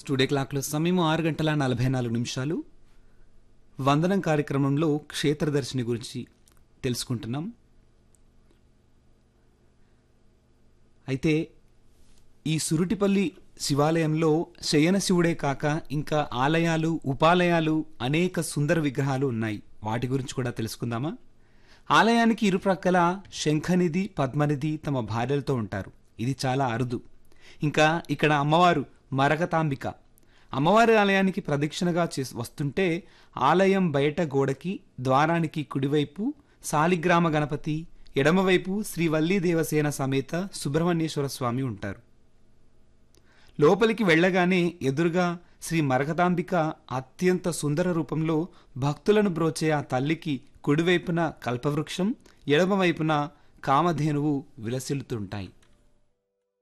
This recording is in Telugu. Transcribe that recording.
స్టూడియో క్లాక్లో సమయం ఆరు గంటల నలభై నాలుగు నిమిషాలు వందనం కార్యక్రమంలో క్షేత్రదర్శిని గురించి తెలుసుకుంటున్నాం అయితే ఈ సురుటిపల్లి శివాలయంలో శయన శివుడే కాక ఇంకా ఆలయాలు ఉపాలయాలు అనేక సుందర విగ్రహాలు ఉన్నాయి వాటి గురించి కూడా తెలుసుకుందామా ఆలయానికి ఇరుప్రక్కల శంఖనిధి పద్మనిధి తమ భార్యలతో ఉంటారు ఇది చాలా అరుదు ఇంకా ఇక్కడ అమ్మవారు మరకతాంబిక అమ్మవారి ఆలయానికి ప్రదక్షిణగా చేసి వస్తుంటే ఆలయం బయట గోడకి ద్వారానికి కుడివైపు సాలిగ్రామ గణపతి ఎడమవైపు శ్రీ వల్లీ దేవసేన సమేత సుబ్రహ్మణ్యేశ్వర స్వామి ఉంటారు లోపలికి వెళ్ళగానే ఎదురుగా శ్రీ మరకతాంబిక అత్యంత సుందర రూపంలో భక్తులను బ్రోచే ఆ తల్లికి కుడివైపున కల్పవృక్షం ఎడమవైపున కామధేనువు విలసిల్లుతుంటాయి